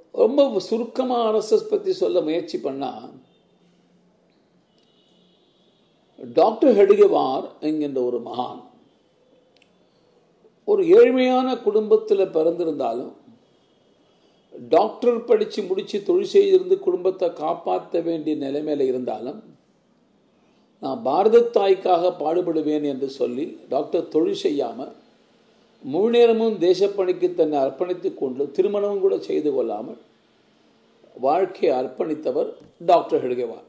ரொம்ப சுருக்கமாக ஆர்எஸ்எஸ் பற்றி சொல்ல முயற்சி பண்ணா டாக்டர் ஹெடுகவார் என்கின்ற ஒரு மகான் ஒரு ஏழ்மையான குடும்பத்தில் பிறந்திருந்தாலும் டாக்டர் படித்து முடித்து தொழில் செய்திருந்து குடும்பத்தை காப்பாற்ற வேண்டிய நிலைமையில இருந்தாலும் நான் பாரத தாய்க்காக பாடுபடுவேன் என்று சொல்லி டாக்டர் தொழில் செய்யாமல் முழு நேரமும் தேசப்பணிக்கு தன்னை அர்ப்பணித்துக் கொண்டு திருமணமும் கூட செய்து கொள்ளாமல் வாழ்க்கையை அர்ப்பணித்தவர் டாக்டர் ஹெடுகேவார்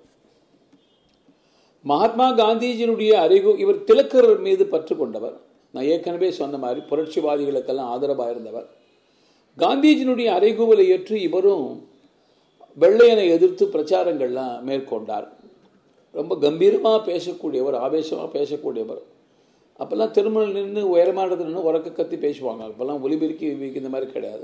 மகாத்மா காந்திஜியினுடைய அறிவு இவர் திலக்கர் மீது பற்று கொண்டவர் நான் ஏற்கனவே சொன்ன மாதிரி புரட்சிவாதிகளுக்கெல்லாம் ஆதரவாக இருந்தவர் காந்திஜியினுடைய அறைகூவலை ஏற்று இவரும் வெள்ளையனை எதிர்த்து பிரச்சாரங்கள்லாம் மேற்கொண்டார் ரொம்ப கம்பீரமாக பேசக்கூடியவர் ஆவேசமாக பேசக்கூடியவர் அப்போல்லாம் திருமணம் நின்று உயரமான இடத்துல நின்று உறக்க கத்தி பேசுவாங்க அப்போல்லாம் ஒலிபெருக்கி இந்த மாதிரி கிடையாது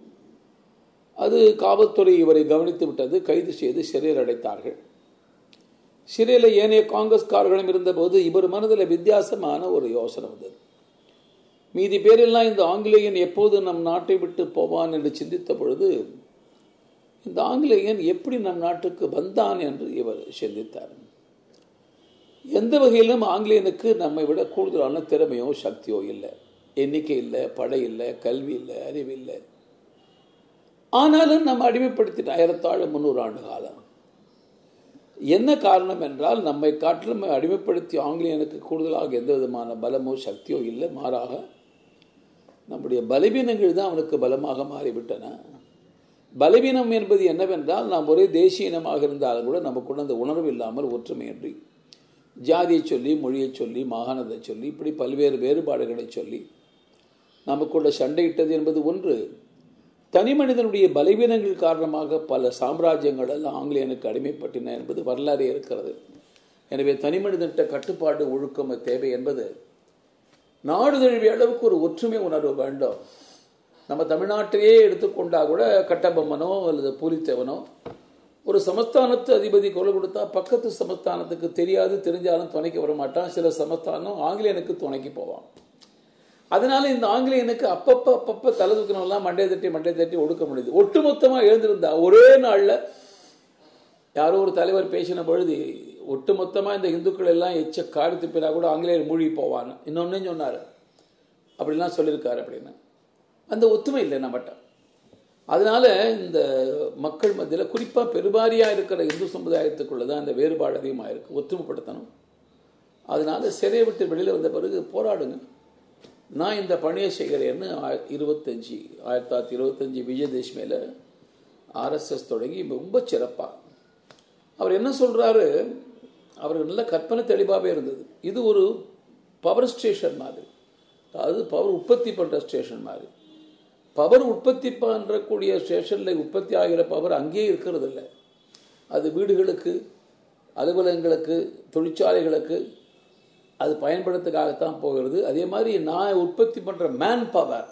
அது காவல்துறை இவரை கவனித்து விட்டது கைது செய்து சிறையில் அடைத்தார்கள் சிறையில் ஏனைய காங்கிரஸ்காரர்களும் இருந்தபோது இவர் மனதில் வித்தியாசமான ஒரு யோசனை வந்தது மீதி பேரெல்லாம் இந்த ஆங்கிலேயன் எப்போது நம் நாட்டை விட்டு போவான் என்று சிந்தித்த பொழுது இந்த ஆங்கிலேயன் எப்படி நம் நாட்டுக்கு வந்தான் என்று இவர் சிந்தித்தார் எந்த வகையிலும் ஆங்கிலேயனுக்கு நம்மை விட கூடுதலான திறமையோ சக்தியோ இல்லை எண்ணிக்கை இல்லை படை இல்லை கல்வி இல்லை அறிவு இல்லை ஆனாலும் நம்ம அடிமைப்படுத்திட்டு ஆயிரத்தாழ முந்நூறு ஆண்டு காலம் என்ன காரணம் என்றால் நம்மை காட்டிலும் அடிமைப்படுத்தி ஆங்கிலேயனுக்கு கூடுதலாக எந்த விதமான பலமோ சக்தியோ இல்லை மாறாக நம்முடைய பலவீனங்கள் தான் அவனுக்கு பலமாக மாறிவிட்டன பலவீனம் என்பது என்னவென்றால் நாம் ஒரே தேசிய இனமாக இருந்தாலும் கூட நமக்குள்ள அந்த உணர்வு இல்லாமல் ஒற்றுமையின்றி ஜாதியை சொல்லி மொழியை சொல்லி மாகாணத்தை சொல்லி இப்படி பல்வேறு வேறுபாடுகளை சொல்லி நமக்குள்ள சண்டையிட்டது என்பது ஒன்று தனி மனிதனுடைய பலவீனங்கள் காரணமாக பல சாம்ராஜ்யங்கள் எல்லாம் ஆங்கிலேயனுக்கு அடிமைப்பட்டின என்பது வரலாறு இருக்கிறது எனவே தனி மனிதன்கிட்ட கட்டுப்பாடு ஒழுக்கம் தேவை என்பது நாடு தழுவிய அளவுக்கு ஒரு ஒற்றுமை உணர்வு வேண்டும் நம்ம தமிழ்நாட்டிலேயே எடுத்துக்கொண்டா கூட கட்டபொம்மனோ அல்லது பூலித்தேவனோ ஒரு சமஸ்தானத்து அதிபதி கொலை கொடுத்தா பக்கத்து சமஸ்தானத்துக்கு தெரியாது தெரிஞ்சாலும் துணைக்கு வர மாட்டான் சில சமஸ்தானம் ஆங்கிலேயனுக்கு துணைக்கு போவான் அதனால இந்த ஆங்கிலேயனுக்கு அப்பப்ப அப்பப்ப தலை தூக்கணும்லாம் மண்டை தட்டி மண்டை தட்டி ஒடுக்க முடியுது ஒட்டுமொத்தமா எழுந்திருந்தா ஒரே நாள்ல யாரோ ஒரு தலைவர் பேசின பொழுது ஒட்டுமொத்தமா இந்த இந்துக்கள் எல்லாம் எச்ச காரி துப்பினா கூட ஆங்கிலேயர் மூழ்கி போவான் இன்னொன்னு சொன்னாரு அப்படிலாம் சொல்லியிருக்காரு அப்படின்னு அந்த ஒத்துமை இல்லை நம்மகிட்ட அதனால இந்த மக்கள் மத்தியில் குறிப்பாக பெருவாரியாக இருக்கிற இந்து சமுதாயத்துக்குள்ள தான் இந்த வேறுபாடு அதிகமாக இருக்குது ஒத்துமைப்படுத்தணும் அதனால சிறையை விட்டு வெளியில் வந்த பிறகு போராடுங்க நான் இந்த பணியை செய்கிறேன்னு இருபத்தஞ்சி ஆயிரத்தி தொள்ளாயிரத்தி இருபத்தஞ்சி விஜயதசமியில் ஆர்எஸ்எஸ் தொடங்கி ரொம்ப சிறப்பாக அவர் என்ன சொல்கிறாரு அவருக்கு நல்ல கற்பனை தெளிவாகவே இருந்தது இது ஒரு பவர் ஸ்டேஷன் மாதிரி அதாவது பவர் உற்பத்தி பண்ணுற ஸ்டேஷன் மாதிரி பவர் உற்பத்தி பண்ணுறக்கூடிய ஸ்டேஷனில் உற்பத்தி ஆகிற பவர் அங்கேயே இருக்கிறது இல்லை அது வீடுகளுக்கு அலுவலகங்களுக்கு தொழிற்சாலைகளுக்கு அது பயன்படுத்துக்காகத்தான் போகிறது அதே மாதிரி நான் உற்பத்தி பண்ணுற மேன் பவர்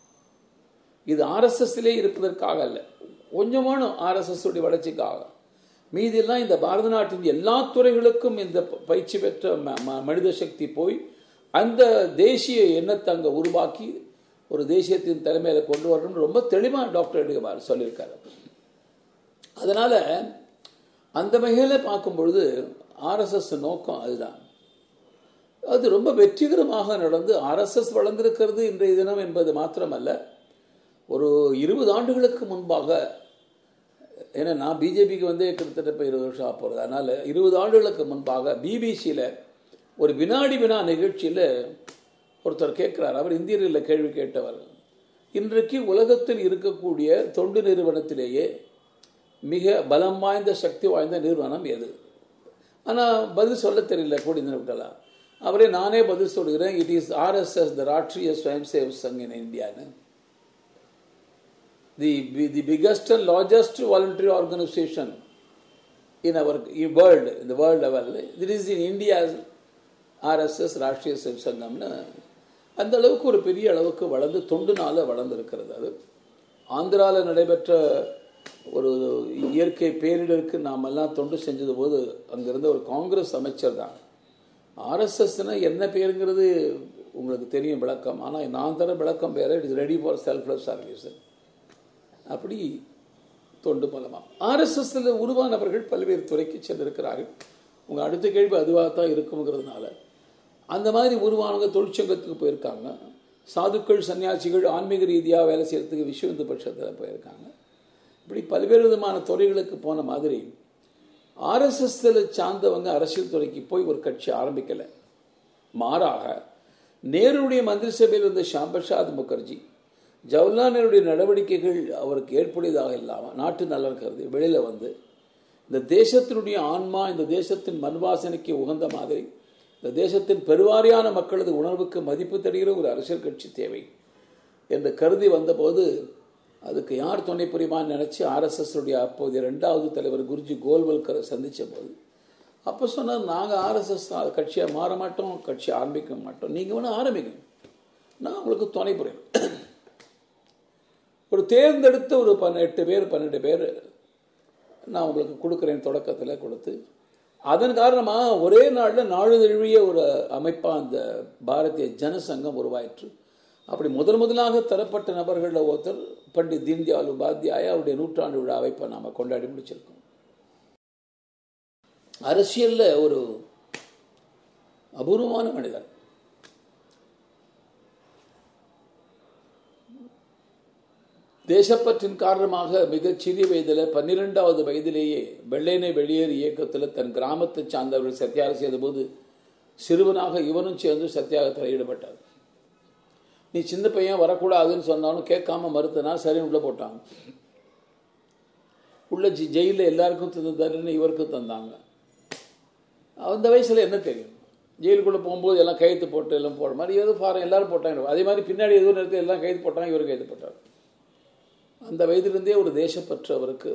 இது ஆர்எஸ்எஸ்லே இருப்பதற்காக அல்ல கொஞ்சமான ஆர்எஸ்எஸ் உடைய வளர்ச்சிக்காக மீதியெல்லாம் இந்த பாரத நாட்டின் எல்லா துறைகளுக்கும் இந்த பயிற்சி பெற்ற மனித சக்தி போய் அந்த தேசிய எண்ணத்தை அங்கே உருவாக்கி ஒரு தேசியத்தின் தலைமையில கொண்டு வரணும்னு ரொம்ப தெளிவாக டாக்டர் எடுக்கவார் சொல்லியிருக்காரு அதனால அந்த வகையில் பார்க்கும் பொழுது ஆர்எஸ்எஸ் நோக்கம் அதுதான் அது ரொம்ப வெற்றிகரமாக நடந்து ஆர்எஸ்எஸ் வளர்ந்திருக்கிறது இன்றைய தினம் என்பது மாத்திரமல்ல ஒரு இருபது ஆண்டுகளுக்கு முன்பாக ஏன்னா நான் பிஜேபிக்கு வந்து கிட்டத்தட்ட இப்போ இருபது வருஷம் ஆக போகிறது அதனால் இருபது ஆண்டுகளுக்கு முன்பாக பிபிசியில் ஒரு வினாடி வினா நிகழ்ச்சியில் ஒருத்தர் கேட்குறார் அவர் இந்தியர்களில் கேள்வி கேட்டவர் இன்றைக்கு உலகத்தில் இருக்கக்கூடிய தொண்டு நிறுவனத்திலேயே மிக பலம் வாய்ந்த சக்தி வாய்ந்த நிறுவனம் எது ஆனால் பதில் சொல்ல தெரியல கூடி விட்டலாம் அவரே நானே பதில் சொல்கிறேன் it is RSS the Rashtriya Swayamsevak Sangh in இந்தியான்னு the the biggest and largest voluntary organisation in our world இந்த வேர்ல்டு லெவலில் it is in India RSS Rashtriya Sevak சங்கம்னு அந்த அளவுக்கு ஒரு பெரிய அளவுக்கு வளர்ந்து தொண்டுனால வளர்ந்துருக்கிறது அது ஆந்திராவில் நடைபெற்ற ஒரு இயற்கை பேரிடருக்கு நாம் எல்லாம் தொண்டு செஞ்சது போது அங்கிருந்த ஒரு காங்கிரஸ் அமைச்சர் தான் ஆர்எஸ்எஸ்னா என்ன பேருங்கிறது உங்களுக்கு தெரியும் விளக்கம் ஆனால் நான் தர விளக்கம் பேர it is ready for selfless service அப்படி தொண்டு பலமா ஆர்எஸ்எஸ்ல உருவானவர்கள் பல்வேறு துறைக்கு சென்றிருக்கிறார்கள் உங்க அடுத்த கேள்வி அதுவாக தான் இருக்குங்கிறதுனால அந்த மாதிரி உருவானவங்க தொழிற்சங்கத்துக்கு போயிருக்காங்க சாதுக்கள் சன்னியாசிகள் ஆன்மீக ரீதியாக வேலை செய்யறதுக்கு விஸ்வ இந்து பட்சத்தில் போயிருக்காங்க இப்படி பல்வேறு விதமான துறைகளுக்கு போன மாதிரி ஆர்எஸ்எஸ்ல சார்ந்தவங்க அரசியல் துறைக்கு போய் ஒரு கட்சி ஆரம்பிக்கலை மாறாக நேருடைய மந்திரி சபையில் இருந்த ஷாம் பிரசாத் முகர்ஜி ஜவஹர்லால் நேருடைய நடவடிக்கைகள் அவருக்கு ஏற்புடையதாக இல்லாமல் நாட்டு நலன் கருதி வெளியில் வந்து இந்த தேசத்தினுடைய ஆன்மா இந்த தேசத்தின் மண்வாசனைக்கு உகந்த மாதிரி இந்த தேசத்தின் பெருவாரியான மக்களது உணர்வுக்கு மதிப்பு தருகிற ஒரு அரசியல் கட்சி தேவை என்று கருதி வந்தபோது அதுக்கு யார் துணை புரியுமான்னு நினச்சி ஆர்எஸ்எஸ்னுடைய அப்போதைய ரெண்டாவது தலைவர் குருஜி கோல்வல்கரை சந்தித்த போது அப்போ சொன்னார் நாங்கள் ஆர்எஸ்எஸ் கட்சியாக மாற மாட்டோம் கட்சி ஆரம்பிக்க மாட்டோம் நீங்கள் வேணும் ஆரம்பிக்கணும் நான் உங்களுக்கு துணை புரியும் ஒரு தேர்ந்தெடுத்த ஒரு பன்னெட்டு பேர் பன்னெண்டு பேர் நான் உங்களுக்கு கொடுக்குறேன் தொடக்கத்தில் கொடுத்து அதன் காரணமாக ஒரே நாளில் நாடு தழுவிய ஒரு அமைப்பாக அந்த பாரதிய ஜனசங்கம் உருவாயிற்று அப்படி முதல் முதலாக தரப்பட்ட நபர்களில் ஒருத்தர் பண்டித் தீன்தயாள் உபாத்தியாய அவருடைய நூற்றாண்டு விழாவை இப்போ நாம் கொண்டாடி முடிச்சிருக்கோம் அரசியல்ல ஒரு அபூர்வமான மனிதர் தேசப்பற்றின் காரணமாக மிகச் சிறிய வயதில் பன்னிரெண்டாவது வயதிலேயே வெள்ளையனை வெளியேறு இயக்கத்தில் தன் கிராமத்தை சார்ந்தவர்கள் சத்தியாகம் செய்தபோது சிறுவனாக இவனும் சேர்ந்து சத்தியாகத்தில் ஈடுபட்டார் நீ சின்ன பையன் வரக்கூடாதுன்னு சொன்னாலும் கேட்காம மறுத்தனா சரி உள்ள போட்டாங்க உள்ள ஜெயிலில் எல்லாருக்கும் தந்தாருன்னு இவருக்கும் தந்தாங்க அந்த வயசில் என்ன தெரியும் ஜெயிலுக்குள்ளே போகும்போது எல்லாம் கைது போட்டு எல்லாம் போடுற மாதிரி ஏதோ ஃபாரம் எல்லாரும் போட்டாங்க அதே மாதிரி பின்னாடி எதுவும் நேரத்தில் எல்லாம் கைது போட்டாங்க இவர் கைது போட்டார் அந்த வயதிலிருந்தே ஒரு தேசப்பற்று அவருக்கு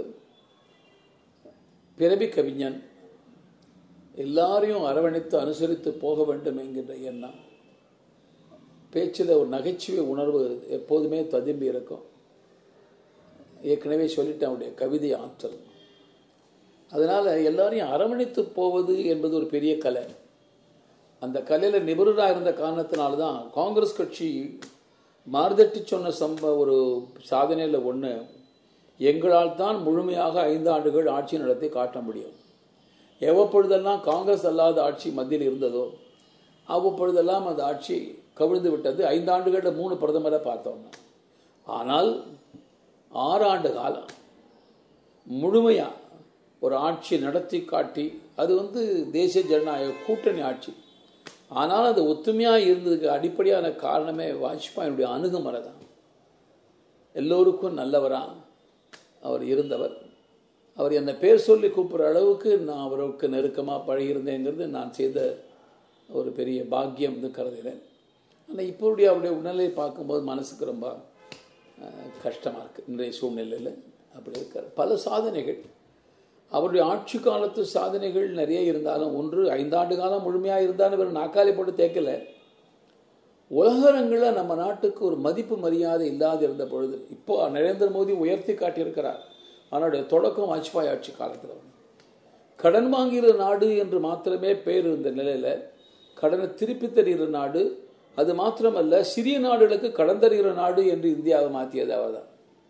பிறவி கவிஞன் எல்லாரையும் அரவணைத்து அனுசரித்து போக வேண்டும் என்கின்ற எண்ணம் பேச்சில் ஒரு நகைச்சுவை உணர்வு எப்போதுமே ததும்பி இருக்கும் ஏற்கனவே சொல்லிட்டேன் அவருடைய கவிதை ஆற்றல் அதனால் எல்லாரையும் அரவணைத்து போவது என்பது ஒரு பெரிய கலை அந்த கலையில் நிபுணராக இருந்த காரணத்தினால தான் காங்கிரஸ் கட்சி மாறுதட்டி சொன்ன சம்ப ஒரு சாதனையில் ஒன்று எங்களால் தான் முழுமையாக ஐந்து ஆண்டுகள் ஆட்சி நடத்தி காட்ட முடியும் எவ்வப்பொழுதெல்லாம் காங்கிரஸ் அல்லாத ஆட்சி மத்தியில் இருந்ததோ அவ்வப்பொழுதெல்லாம் அந்த ஆட்சி கவிழ்ந்து விட்டது ஐந்து ஆண்டுகளில் மூணு பிரதமரை பார்த்தோம் ஆனால் ஆறு ஆண்டு காலம் முழுமையாக ஒரு ஆட்சி நடத்தி காட்டி அது வந்து தேசிய ஜனநாயக கூட்டணி ஆட்சி ஆனால் அது ஒத்துமையாக இருந்ததுக்கு அடிப்படையான காரணமே வாஜ்பாயினுடைய அணுகுமுறை தான் எல்லோருக்கும் நல்லவரா அவர் இருந்தவர் அவர் என்னை பேர் சொல்லி கூப்பிட்ற அளவுக்கு நான் அவருக்கு நெருக்கமாக பழகியிருந்தேங்கிறது நான் செய்த ஒரு பெரிய பாக்கியம் கருதுகிறேன் ஆனால் இப்போடைய அவருடைய உடல்நிலை பார்க்கும்போது மனசுக்கு ரொம்ப கஷ்டமாக இருக்குது இன்றைய சூழ்நிலையில் அப்படி இருக்கார் பல சாதனைகள் அவருடைய ஆட்சி காலத்து சாதனைகள் நிறைய இருந்தாலும் ஒன்று ஐந்தாண்டு காலம் முழுமையாக இருந்தாலும் இவர் நாக்காளி போட்டு தேக்கல உலகரங்களில் நம்ம நாட்டுக்கு ஒரு மதிப்பு மரியாதை இல்லாது இருந்த பொழுது இப்போ நரேந்திர மோடி உயர்த்தி காட்டியிருக்கிறார் அவனுடைய தொடக்கம் வாஜ்பாய் ஆட்சி காலத்தில் கடன் வாங்குகிற நாடு என்று மாத்திரமே பேர் இருந்த நிலையில் கடனை திருப்பி தருகிற நாடு அது மாத்திரமல்ல சிறிய நாடுகளுக்கு கடன் தருகிற நாடு என்று இந்தியாவை மாற்றியது அவர்தான்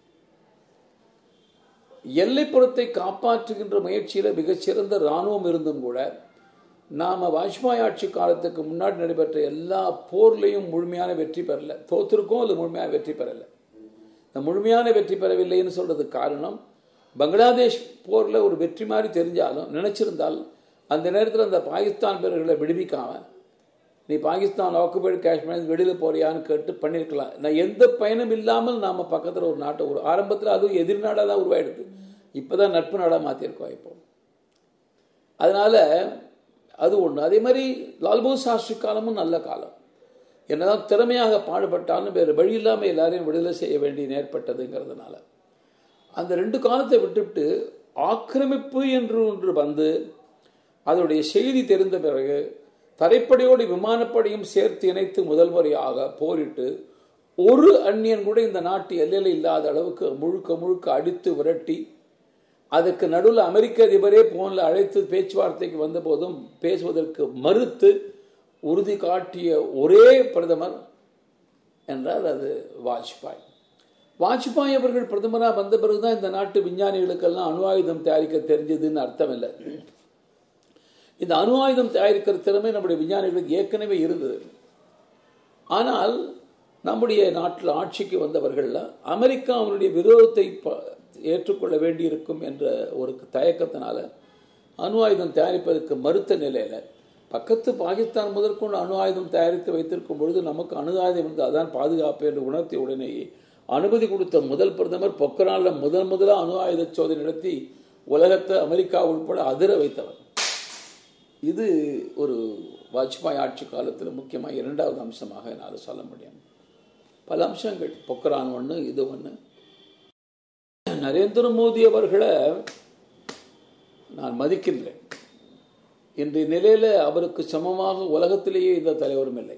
எல்லைப்புறத்தை காப்பாற்றுகின்ற முயற்சியில் மிகச்சிறந்த இராணுவம் இருந்தும் கூட நாம் வாஜ்பாய் ஆட்சி காலத்துக்கு முன்னாடி நடைபெற்ற எல்லா போர்லையும் முழுமையான வெற்றி பெறல தோத்திருக்கோம் அது முழுமையாக வெற்றி பெறலை இந்த முழுமையான வெற்றி பெறவில்லைன்னு சொல்றதுக்கு காரணம் பங்களாதேஷ் போரில் ஒரு வெற்றி மாதிரி தெரிஞ்சாலும் நினைச்சிருந்தால் அந்த நேரத்தில் அந்த பாகிஸ்தான் பேர்களை விடுவிக்காம நீ பாகிஸ்தான் ஆக்குபைடு காஷ்மீர் வெளியில் போறியான்னு கேட்டு பண்ணியிருக்கலாம் நான் எந்த பயனும் இல்லாமல் நாம் பக்கத்தில் ஒரு நாட்டை ஒரு ஆரம்பத்தில் அதுவும் எதிர் நாடாக தான் உருவாயிடுது இப்போ தான் நட்பு நாடாக மாற்றிருக்கோம் இப்போ அதனால் அது ஒன்று அதே மாதிரி லால்பூர் சாஸ்திரி காலமும் நல்ல காலம் என்னதான் திறமையாக பாடுபட்டாலும் வேறு வழி இல்லாமல் எல்லாரையும் விடுதலை செய்ய வேண்டிய ஏற்பட்டதுங்கிறதுனால அந்த ரெண்டு காலத்தை விட்டுவிட்டு ஆக்கிரமிப்பு என்று ஒன்று வந்து அதனுடைய செய்தி தெரிந்த பிறகு தரைப்படையோடு விமானப்படையும் சேர்த்து இணைத்து முதல் முறையாக போரிட்டு ஒரு அந்நியன் கூட இந்த நாட்டு எல்லையில் இல்லாத அளவுக்கு முழுக்க முழுக்க அடித்து விரட்டி அதுக்கு நடுவில் அமெரிக்க அதிபரே போனில் அழைத்து பேச்சுவார்த்தைக்கு வந்தபோதும் பேசுவதற்கு மறுத்து உறுதி காட்டிய ஒரே பிரதமர் என்றால் அது வாஜ்பாய் வாஜ்பாய் அவர்கள் பிரதமராக வந்த பிறகுதான் இந்த நாட்டு விஞ்ஞானிகளுக்கெல்லாம் அணு ஆயுதம் தயாரிக்க தெரிஞ்சதுன்னு அர்த்தம் இல்லை இந்த அணு ஆயுதம் தயாரிக்கிற திறமை நம்முடைய விஞ்ஞானிகளுக்கு ஏற்கனவே இருந்தது ஆனால் நம்முடைய நாட்டில் ஆட்சிக்கு வந்தவர்கள்ல அமெரிக்கா அவருடைய விரோதத்தை ப- ஏற்றுக்கொள்ள வேண்டியிருக்கும் என்ற ஒரு தயக்கத்தினால அணு ஆயுதம் தயாரிப்பதற்கு மறுத்த நிலையில பக்கத்து பாகிஸ்தான் முதற்கொண்டு அணு ஆயுதம் தயாரித்து வைத்திருக்கும் பொழுது நமக்கு அணு ஆயுதம் இருந்து அதான் பாதுகாப்பு என்று உணர்த்திய உடனேயே அனுமதி கொடுத்த முதல் பிரதமர் பொக்ரானில் முதல் முதலாக அணு ஆயுத சோதனை நடத்தி உலகத்தை அமெரிக்கா உட்பட அதிர வைத்தவர் இது ஒரு வாஜ்பாய் ஆட்சி காலத்தில் முக்கியமாக இரண்டாவது அம்சமாக என்னால் சொல்ல முடியும் பல அம்சங்கள் பொக்ரான் ஒன்று இது ஒன்று நரேந்திர மோடி அவர்களை நான் மதிக்கின்றேன் இன்றைய நிலையில் அவருக்கு சமமாக உலகத்திலேயே இந்த தலைவரும் இல்லை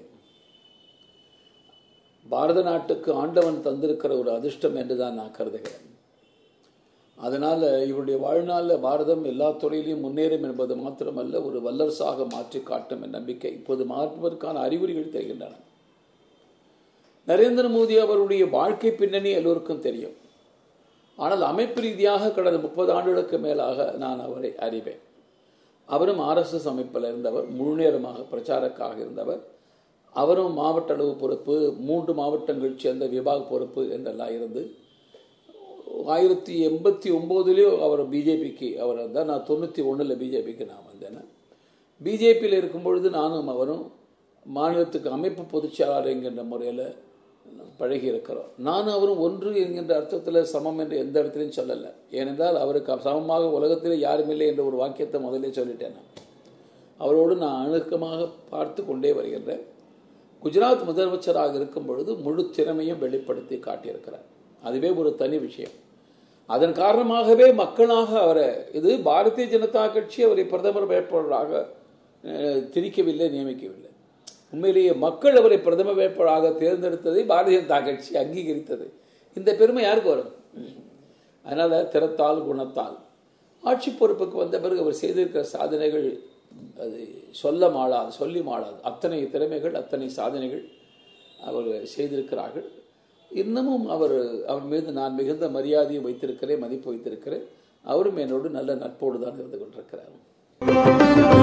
பாரத நாட்டுக்கு ஆண்டவன் தந்திருக்கிற ஒரு அதிர்ஷ்டம் என்று தான் நான் கருதுகிறேன் அதனால் இவருடைய வாழ்நாளில் பாரதம் எல்லா துறையிலையும் முன்னேறும் என்பது மாத்திரமல்ல ஒரு வல்லரசாக மாற்றி காட்டும் என் நம்பிக்கை இப்போது மாற்றுவதற்கான அறிகுறிகள் தெரிகின்றன நரேந்திர மோடி அவருடைய வாழ்க்கை பின்னணி எல்லோருக்கும் தெரியும் ஆனால் அமைப்பு ரீதியாக கடந்த முப்பது ஆண்டுகளுக்கு மேலாக நான் அவரை அறிவேன் அவரும் ஆர்எஸ்எஸ் அமைப்பில் இருந்தவர் முழு நேரமாக பிரச்சாரக்காக இருந்தவர் அவரும் மாவட்ட அளவு பொறுப்பு மூன்று மாவட்டங்கள் சேர்ந்த விபாக பொறுப்பு என்றெல்லாம் இருந்து ஆயிரத்தி எண்பத்தி ஒம்போதுலேயும் அவர் பிஜேபிக்கு அவர் இருந்தார் நான் தொண்ணூற்றி ஒன்றில் பிஜேபிக்கு நான் வந்தேன் பிஜேபியில் இருக்கும் பொழுது நானும் அவரும் மாநிலத்துக்கு அமைப்பு பொதுச்செயலாளர் என்கின்ற முறையில் பழகி இருக்கிறோம் நானும் அவரும் ஒன்று என்கின்ற அர்த்தத்தில் சமம் என்று எந்த இடத்துலையும் சொல்லலை ஏனென்றால் அவருக்கு சமமாக உலகத்தில் யாரும் இல்லை என்ற ஒரு வாக்கியத்தை முதல்ல சொல்லிட்டேன் நான் அவரோடு நான் அணுக்கமாக பார்த்து கொண்டே வருகின்றேன் குஜராத் முதலமைச்சராக இருக்கும் பொழுது முழு திறமையும் வெளிப்படுத்தி காட்டியிருக்கிறார் அதுவே ஒரு தனி விஷயம் அதன் காரணமாகவே மக்களாக அவரை இது பாரதிய ஜனதா கட்சி அவரை பிரதமர் வேட்பாளராக அஹ், திணிக்கவில்லை நியமிக்கவில்லை உண்மையிலேயே மக்கள் அவரை பிரதம வேட்பாளராக தேர்ந்தெடுத்ததை பாரதிய ஜனதா கட்சி அங்கீகரித்தது இந்த பெருமை யாருக்கு வரும் அதனால திறத்தால் குணத்தால் ஆட்சி பொறுப்புக்கு வந்த பிறகு அவர் செய்திருக்கிற சாதனைகள் அது சொல்ல மாளாது சொல்லி மாளாது அத்தனை திறமைகள் அத்தனை சாதனைகள் அவர் செய்திருக்கிறார்கள் இன்னமும் அவர் அவர் மீது நான் மிகுந்த மரியாதையை வைத்திருக்கிறேன் மதிப்பு வைத்திருக்கிறேன் அவரும் என்னோடு நல்ல நட்போடு தான் இருந்து கொண்டிருக்கிறார்